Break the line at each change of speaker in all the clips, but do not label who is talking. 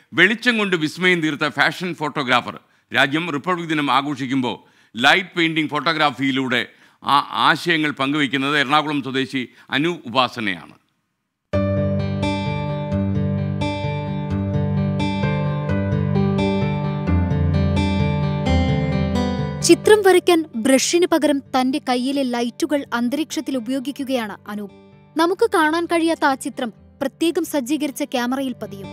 വെളിച്ചം കൊണ്ട് വിസ്മയം തീർത്ത ഫാഷൻ ഫോട്ടോഗ്രാഫർ രാജ്യം റിപ്പബ്ലിക് ദിനം ആഘോഷിക്കുമ്പോൾ ലൈറ്റ് പെയിൻറ്റിംഗ് ഫോട്ടോഗ്രാഫിയിലൂടെ ആ ആശയങ്ങൾ പങ്കുവയ്ക്കുന്നത് എറണാകുളം സ്വദേശി അനു ഉപാസനയാണ്
ചിത്രം വരയ്ക്കാൻ ബ്രഷിന് പകരം തന്റെ കയ്യിലെ ലൈറ്റുകൾ അന്തരീക്ഷത്തിൽ ഉപയോഗിക്കുകയാണ് അനൂപ് നമുക്ക് കാണാൻ കഴിയാത്ത ആ ചിത്രം പ്രത്യേകം സജ്ജീകരിച്ച ക്യാമറയിൽ പതിയും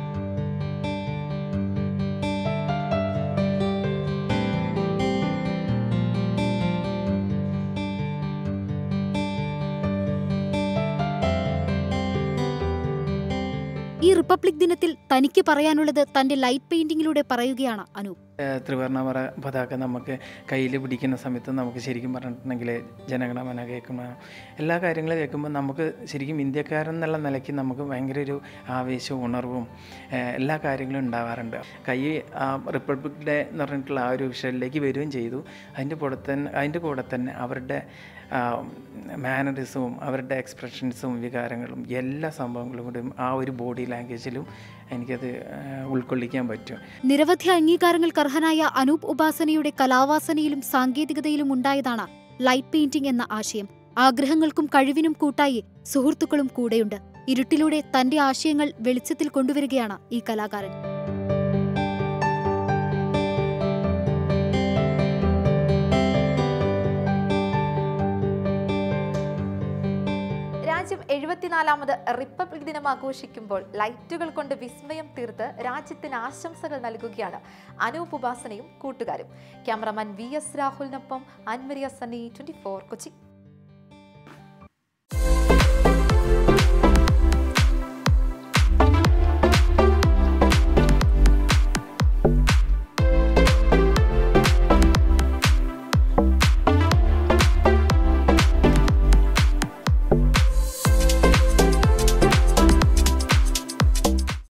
ഈ റിപ്പബ്ലിക് ദിനത്തിൽ തനിക്ക് പറയാനുള്ളത് തന്റെ ലൈറ്റ് പെയിന്റിങ്ങിലൂടെ പറയുകയാണ് അനൂപ്
ഏഹ് ത്രിവർണ്ണ പര പതാക നമുക്ക് കയ്യിൽ പിടിക്കുന്ന സമയത്ത് നമുക്ക് ശരിക്കും പറഞ്ഞിട്ടുണ്ടെങ്കിൽ ജനഗണമന കേൾക്കുമ്പോൾ എല്ലാ കാര്യങ്ങളും കേൾക്കുമ്പോൾ നമുക്ക് ശരിക്കും ഇന്ത്യക്കാരൻ എന്നുള്ള നിലയ്ക്ക് നമുക്ക് ഭയങ്കര ഒരു ആവേശവും ഉണർവും ഏഹ് എല്ലാ കാര്യങ്ങളും ഉണ്ടാവാറുണ്ട് കൈ ആ റിപ്പബ്ലിക് ഡേ എന്ന് പറഞ്ഞിട്ടുള്ള ആ ഒരു വിഷയത്തിലേക്ക് വരികയും ചെയ്തു അതിൻ്റെ കൂടെ തന്നെ അതിൻ്റെ കൂടെ തന്നെ അവരുടെ മാനറിസവും അവരുടെ എക്സ്പ്രഷൻസും വികാരങ്ങളും എല്ലാ സംഭവങ്ങളും കൂടി ആ ഒരു ബോഡി ലാംഗ്വേജിലും എനിക്കത് ഏഹ് ഉൾക്കൊള്ളിക്കാൻ പറ്റും
നിരവധി അംഗീകാരങ്ങൾക്ക് അർഹനായ അനൂപ് ഉപാസനയുടെ കലാവാസനയിലും സാങ്കേതികതയിലും ഉണ്ടായതാണ് ലൈറ്റ് പെയിന്റിംഗ് എന്ന ആശയം ആഗ്രഹങ്ങൾക്കും കഴിവിനും കൂട്ടായി സുഹൃത്തുക്കളും കൂടെയുണ്ട് ഇരുട്ടിലൂടെ തന്റെ ആശയങ്ങൾ വെളിച്ചത്തിൽ കൊണ്ടുവരികയാണ് ഈ കലാകാരൻ
രാജ്യം എഴുപത്തിനാലാമത് റിപ്പബ്ലിക് ദിനം ആഘോഷിക്കുമ്പോൾ ലൈറ്റുകൾ കൊണ്ട് വിസ്മയം തീർത്ത് രാജ്യത്തിന് ആശംസകൾ നൽകുകയാണ് അനൂപ് ഉപാസനയും കൂട്ടുകാരും ക്യാമറമാൻ വി എസ് രാഹുലിനൊപ്പം അൻമരിയ സണ്ണി ട്വന്റി കൊച്ചി